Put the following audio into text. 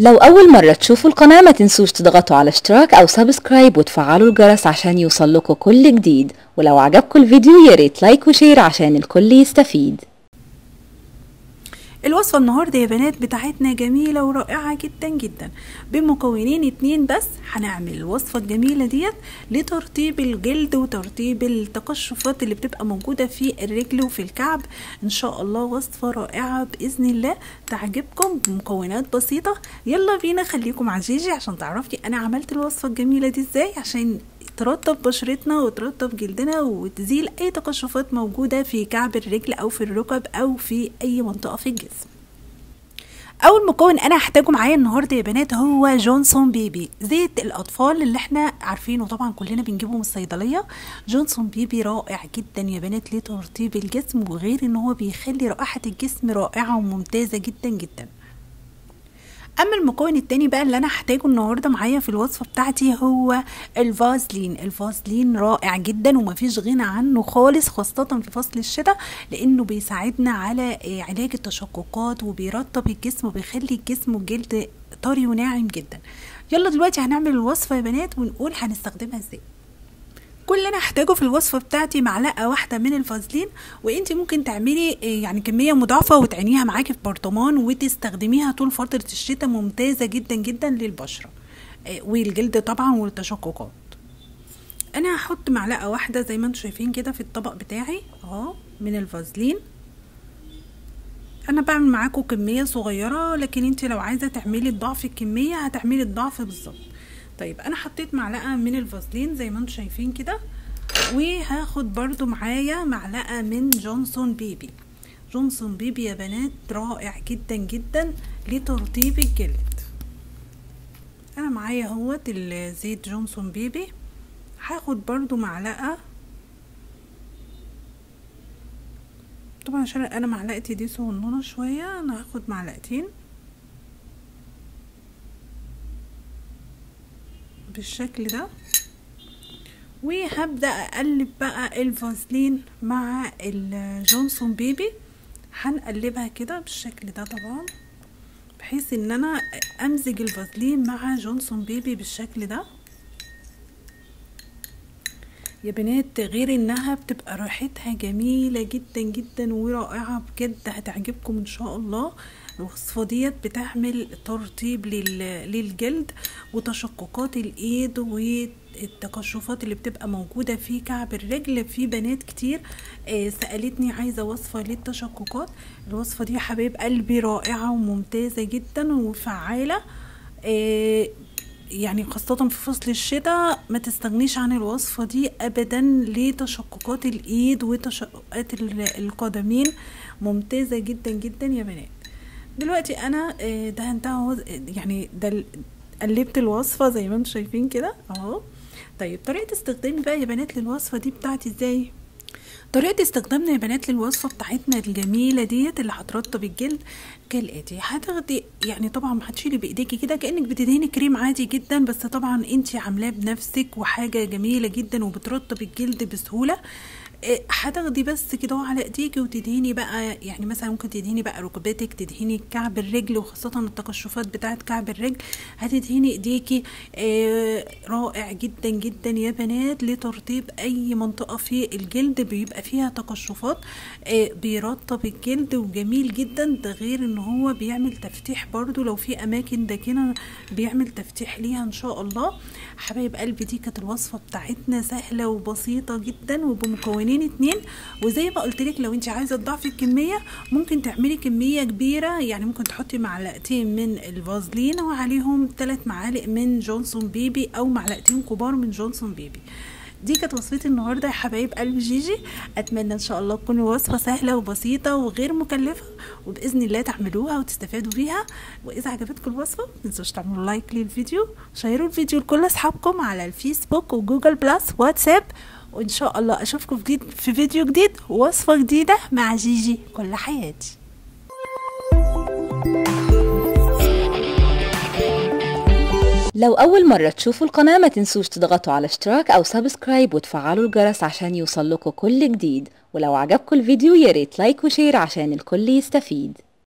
لو أول مرة تشوفوا القناة ما تنسوش تضغطوا على اشتراك أو سبسكرايب وتفعلوا الجرس عشان يوصلكوا كل جديد ولو عجبكم الفيديو ياريت لايك وشير عشان الكل يستفيد الوصفة النهاردة يا بنات بتاعتنا جميلة ورائعة جدا جدا بمكونين اتنين بس هنعمل الوصفة الجميلة ديت لترطيب الجلد وترطيب التقشفات اللي بتبقى موجودة في الرجل وفي الكعب ان شاء الله وصفة رائعة بإذن الله تعجبكم بمكونات بسيطة يلا بينا خليكم مع جيجي عشان تعرفي انا عملت الوصفة الجميلة دي ازاي عشان ترطب بشرتنا وترطب جلدنا وتزيل اي تقشفات موجودة في كعب الرجل او في الركب او في اي منطقة في الجسم اول مكون انا هحتاجه معايا النهارده يا بنات هو جونسون بيبي زيت الاطفال اللي احنا عارفينه طبعا كلنا بنجيبه من الصيدليه جونسون بيبي رائع جدا يا بنات لترطيب الجسم وغير ان هو بيخلي رائحه الجسم رائعه وممتازه جدا جدا اما المكون التاني بقى اللي انا هحتاجه النهارده معايا في الوصفه بتاعتي هو الفازلين الفازلين رائع جدا ومفيش غنى عنه خالص خاصه في فصل الشتاء لانه بيساعدنا على علاج التشققات وبيرطب الجسم وبيخلي الجسم والجلد طري وناعم جدا يلا دلوقتي هنعمل الوصفه يا بنات ونقول هنستخدمها ازاي كل اللي انا هحتاجه في الوصفه بتاعتي معلقه واحده من الفازلين وانت ممكن تعملي يعني كميه مضاعفه وتعينيها معاكي في برطمان وتستخدميها طول فتره الشتاء ممتازه جدا جدا للبشره والجلد طبعا والتشققات انا هحط معلقه واحده زي ما انتم شايفين كده في الطبق بتاعي اهو من الفازلين انا بعمل معاكم كميه صغيره لكن انت لو عايزه تعملي الضعف الكميه هتعملي الضعف بالظبط طيب انا حطيت معلقه من الفازلين زي ما انتم شايفين كده وهاخد برضو معايا معلقه من جونسون بيبي جونسون بيبي يا بنات رائع جدا جدا لترطيب الجلد انا معايا اهوت الزيت جونسون بيبي هاخد برضو معلقه طبعا عشان انا معلقتي دي صغنونه شويه انا هاخد معلقتين بالشكل ده وهبدا اقلب بقى الفازلين مع الجونسون بيبي هنقلبها كده بالشكل ده طبعا بحيث ان انا امزج الفازلين مع جونسون بيبي بالشكل ده يا بنات غير انها بتبقى ريحتها جميلة جدا جدا ورائعة بجد هتعجبكم ان شاء الله الوصفة ديت بتعمل ترطيب للجلد وتشققات الايد والتقشفات اللي بتبقى موجودة في كعب الرجل في بنات كتير سألتني عايزة وصفة للتشققات الوصفة دي يا حبايب قلبي رائعة وممتازة جدا وفعالة يعني خاصة في فصل الشتاء ما تستغنيش عن الوصفة دي أبدا لتشققات الإيد وتشققات القدمين ممتازة جدا جدا يا بنات دلوقتي أنا دهنتها يعني ده قلبت الوصفة زي ما انتم شايفين كده اهو طيب طريقة استخدامي بقى يا بنات للوصفة دي بتاعتي ازاي طريقة استخدامنا يا بنات للوصفة بتاعتنا الجميلة ديت اللي هترطب الجلد كالآتي هتاخدي يعني طبعا هتشيلي بايديكي كده كأنك بتدهني كريم عادي جدا بس طبعا انت عاملاه بنفسك وحاجة جميلة جدا وبترطب الجلد بسهولة هتاخدي بس كده على ايديكي وتدهني بقى يعني مثلا ممكن تدهني بقى ركبتك تدهني كعب الرجل وخاصة التقشفات بتاعت كعب الرجل هتدهني ايديكي آه رائع جدا جدا يا بنات لترطيب اي منطقة في الجلد بيبقى فيها تقشفات آه بيرطب الجلد وجميل جدا ده غير ان هو بيعمل تفتيح برضو لو في اماكن داكنة بيعمل تفتيح ليها ان شاء الله حبايب قلبي دي كانت الوصفة بتاعتنا سهلة وبسيطة جدا وبمكونين مكونين اتنين وزي ما قلت لك لو انت عايزه تضاعفي الكميه ممكن تعملي كميه كبيره يعني ممكن تحطي معلقتين من الفازلين وعليهم ثلاث معالق من جونسون بيبي او معلقتين كبار من جونسون بيبي دي كانت وصفتي النهارده يا حبايب قلب جيجي اتمنى ان شاء الله تكون وصفه سهله وبسيطه وغير مكلفه وباذن الله تعملوها وتستفادوا بيها واذا عجبتكم الوصفه متنسوش تعملوا لايك للفيديو شيروا الفيديو لكل اصحابكم على الفيسبوك وجوجل بلس واتساب وان شاء الله اشوفكم جديد في فيديو جديد ووصفه جديده مع جيجي كل حياتي لو أول مرة تشوفوا القناة ما تنسوش تضغطوا على اشتراك أو سبسكرايب وتفعلوا الجرس عشان يوصلكوا كل جديد ولو عجبكم الفيديو ياريت لايك وشير عشان الكل يستفيد